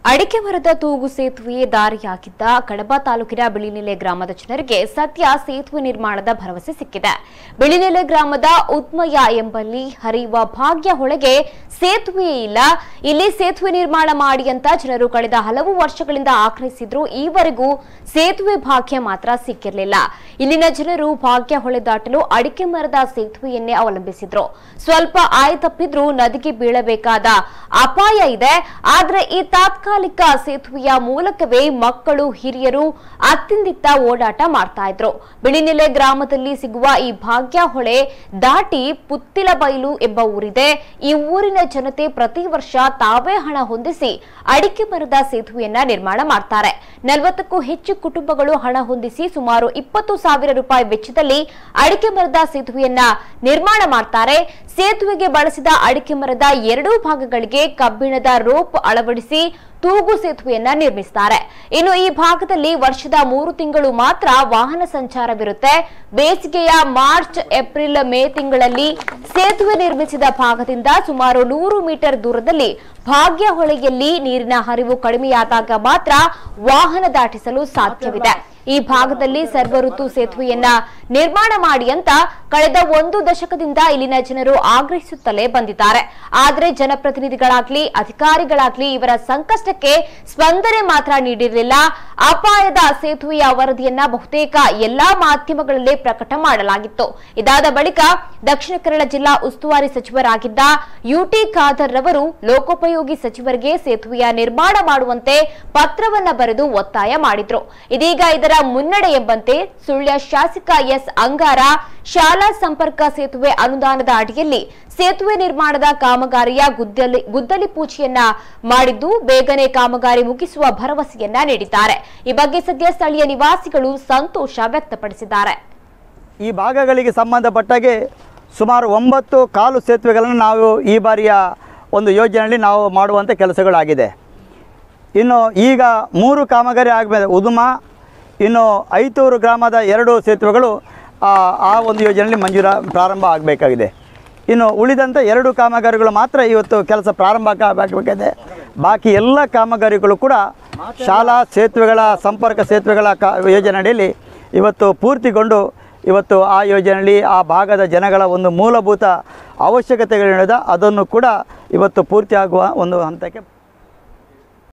ಅಡಿಕೆ ಮರದ ತೂಗು ಸೇತುವೆ ದಾರಿಯಾಗಿದ್ದ ಕಡಬ ತಾಲೂಕಿನ ಬಿಳಿನೆಲೆ ಗ್ರಾಮದ ಜನರಿಗೆ ಸದ್ಯ ಸೇತುವೆ ನಿರ್ಮಾಣದ ಭರವಸೆ ಸಿಕ್ಕಿದೆ ಬಿಳಿನೆಲೆ ಗ್ರಾಮದ ಉದ್ಮಯ ಎಂಬಲ್ಲಿ ಹರಿಯುವ ಭಾಗ್ಯ ಹೊಳೆಗೆ ಸೇತುವೆಯೇ ಇಲ್ಲ ಇಲ್ಲಿ ಸೇತುವೆ ನಿರ್ಮಾಣ ಮಾಡಿ ಅಂತ ಜನರು ಕಳೆದ ಹಲವು ವರ್ಷಗಳಿಂದ ಆಗ್ರಹಿಸಿದ್ರು ಈವರೆಗೂ ಸೇತುವೆ ಭಾಗ್ಯ ಮಾತ್ರ ಸಿಕ್ಕಿರಲಿಲ್ಲ ಇಲ್ಲಿನ ಜನರು ಭಾಗ್ಯ ಹೊಳೆ ದಾಟಲು ಅಡಿಕೆ ಮರದ ಸೇತುವೆಯನ್ನೇ ಅವಲಂಬಿಸಿದ್ರು ಸ್ವಲ್ಪ ಆಯ ತಪ್ಪಿದ್ರೂ ನದಿಗೆ ಬೀಳಬೇಕಾದ ಅಪಾಯ ಇದೆ ಆದ್ರೆ ಈ ತಾತ್ಕಾಲಿಕ ಸೇತುವೆಯ ಮೂಲಕವೇ ಮಕ್ಕಳು ಹಿರಿಯರು ಅತ್ತಿಂದಿತ್ತ ಓಡಾಟ ಮಾಡ್ತಾ ಇದ್ರು ಬಿಳಿನೆಲೆ ಗ್ರಾಮದಲ್ಲಿ ಸಿಗುವ ಈ ಭಾಗ್ಯ ಹೊಳೆ ದಾಟಿ ಪುತ್ತಿಲಬೈಲು ಎಂಬ ಊರಿದೆ ಈ ಊರಿನ ಜನತೆ ಪ್ರತಿ ವರ್ಷ ತಾವೇ ಹಣ ಹೊಂದಿಸಿ ಅಡಿಕೆ ಮರದ ಸೇತುವೆಯನ್ನ ನಿರ್ಮಾಣ ಮಾಡ್ತಾರೆ ನಲವತ್ತಕ್ಕೂ ಹೆಚ್ಚು ಕುಟುಂಬಗಳು ಹಣ ಹೊಂದಿಸಿ ಸುಮಾರು ಇಪ್ಪತ್ತು ಸಾವಿರ ರೂಪಾಯಿ ವೆಚ್ಚದಲ್ಲಿ ಅಡಿಕೆ ಮರದ ಸೇತುವೆಯನ್ನ ನಿರ್ಮಾಣ ಮಾಡ್ತಾರೆ ಸೇತುವೆಗೆ ಬಳಸಿದ ಅಡಿಕೆ ಮರದ ಎರಡೂ ಭಾಗಗಳಿಗೆ ಕಬ್ಬಿಣದ ರೋಪ್ ಅಳವಡಿಸಿ ತೂಗು ಸೇತುವೆಯನ್ನ ನಿರ್ಮಿಸುತ್ತಾರೆ ಇನ್ನು ಈ ಭಾಗದಲ್ಲಿ ವರ್ಷದ ಮೂರು ತಿಂಗಳು ಮಾತ್ರ ವಾಹನ ಸಂಚಾರವಿರುತ್ತೆ ಬೇಸಿಗೆಯ ಮಾರ್ಚ್ ಏಪ್ರಿಲ್ ಮೇ ತಿಂಗಳಲ್ಲಿ ಸೇತುವೆ ನಿರ್ಮಿಸಿದ ಭಾಗದಿಂದ ಸುಮಾರು ನೂರು ಮೀಟರ್ ದೂರದಲ್ಲಿ ಭಾಗ್ಯ ಹೊಳೆಯಲ್ಲಿ ನೀರಿನ ಹರಿವು ಕಡಿಮೆಯಾದಾಗ ಮಾತ್ರ ವಾಹನ ದಾಟಿಸಲು ಸಾಧ್ಯವಿದೆ ಈ ಭಾಗದಲ್ಲಿ ಸರ್ವಋತು ಸೇತುವೆಯನ್ನ ನಿರ್ಮಾಣ ಮಾಡಿ ಅಂತ ಕಳೆದ ಒಂದು ದಶಕದಿಂದ ಇಲ್ಲಿನ ಜನರು ಆಗ್ರಹಿಸುತ್ತಲೇ ಬಂದಿದ್ದಾರೆ ಆದರೆ ಜನಪ್ರತಿನಿಧಿಗಳಾಗ್ಲಿ ಅಧಿಕಾರಿಗಳಾಗ್ಲಿ ಇವರ ಸಂಕಷ್ಟಕ್ಕೆ ಸ್ಪಂದನೆ ಮಾತ್ರ ನೀಡಿರಲಿಲ್ಲ ಅಪಾಯದ ಸೇತುವೆಯ ವರದಿಯನ್ನ ಬಹುತೇಕ ಎಲ್ಲಾ ಮಾಧ್ಯಮಗಳಲ್ಲಿ ಪ್ರಕಟ ಮಾಡಲಾಗಿತ್ತು ಇದಾದ ಬಳಿಕ ದಕ್ಷಿಣ ಕನ್ನಡ ಜಿಲ್ಲಾ ಉಸ್ತುವಾರಿ ಸಚಿವರಾಗಿದ್ದ ಯುಟಿ ಖಾದರ್ ರವರು ಲೋಕೋಪಯೋಗಿ ಸಚಿವರಿಗೆ ಸೇತುವೆಯ ನಿರ್ಮಾಣ ಮಾಡುವಂತೆ ಪತ್ರವನ್ನ ಬರೆದು ಒತ್ತಾಯ ಮಾಡಿದ್ರು ಇದೀಗ ಇದರ ಮುನ್ನಡೆ ಎಂಬಂತೆ ಸುಳ್ಯ ಶಾಸಕ ಎಸ್ ಅಂಗಾರ ಶಾಲಾ ಸಂಪರ್ಕ ಸೇತುವೆ ಅನುದಾನದ ಅಡಿಯಲ್ಲಿ ಸೇತುವೆ ನಿರ್ಮಾಣದ ಕಾಮಗಾರಿಯ ಗುದ್ದಲಿ ಗುದ್ದಲಿ ಪೂಜೆಯನ್ನ ಮಾಡಿದ್ದು ಬೇಗನೆ ಕಾಮಗಾರಿ ಮುಗಿಸುವ ಭರವಸೆಯನ್ನ ನೀಡಿದ್ದಾರೆ ಈ ಬಗ್ಗೆ ಸದ್ಯ ಸ್ಥಳೀಯ ನಿವಾಸಿಗಳು ಸಂತೋಷ ವ್ಯಕ್ತಪಡಿಸಿದ್ದಾರೆ ಈ ಭಾಗಗಳಿಗೆ ಸಂಬಂಧಪಟ್ಟಾಗೆ ಸುಮಾರು ಒಂಬತ್ತು ಕಾಲು ಸೇತುವೆಗಳನ್ನು ನಾವು ಈ ಬಾರಿಯ ಒಂದು ಯೋಜನೆಯಲ್ಲಿ ನಾವು ಮಾಡುವಂಥ ಕೆಲಸಗಳಾಗಿದೆ ಇನ್ನು ಈಗ ಮೂರು ಕಾಮಗಾರಿ ಆಗಬೇಕು ಉದುಮ ಇನ್ನು ಐತೂರು ಗ್ರಾಮದ ಎರಡು ಸೇತುವೆಗಳು ಆ ಆ ಒಂದು ಯೋಜನೆಯಲ್ಲಿ ಮಂಜೂರ ಪ್ರಾರಂಭ ಆಗಬೇಕಾಗಿದೆ ಇನ್ನು ಉಳಿದಂಥ ಎರಡು ಕಾಮಗಾರಿಗಳು ಮಾತ್ರ ಇವತ್ತು ಕೆಲಸ ಪ್ರಾರಂಭ ಆಗಬೇಕಾಗಿದೆ ಬಾಕಿ ಎಲ್ಲ ಕಾಮಗಾರಿಗಳು ಕೂಡ ಶಾಲಾ ಸೇತುವೆಗಳ ಸಂಪರ್ಕ ಸೇತುವೆಗಳ ಕಾ ಯೋಜನೆ ಅಡಿಯಲ್ಲಿ ಇವತ್ತು ಪೂರ್ತಿಗೊಂಡು ಇವತ್ತು ಆ ಯೋಜನೆಯಲ್ಲಿ ಆ ಭಾಗದ ಜನಗಳ ಒಂದು ಮೂಲಭೂತ ಅವಶ್ಯಕತೆಗಳೇನಿದೆ ಅದನ್ನು ಕೂಡ ಇವತ್ತು ಪೂರ್ತಿ ಆಗುವ ಒಂದು ಹಂತಕ್ಕೆ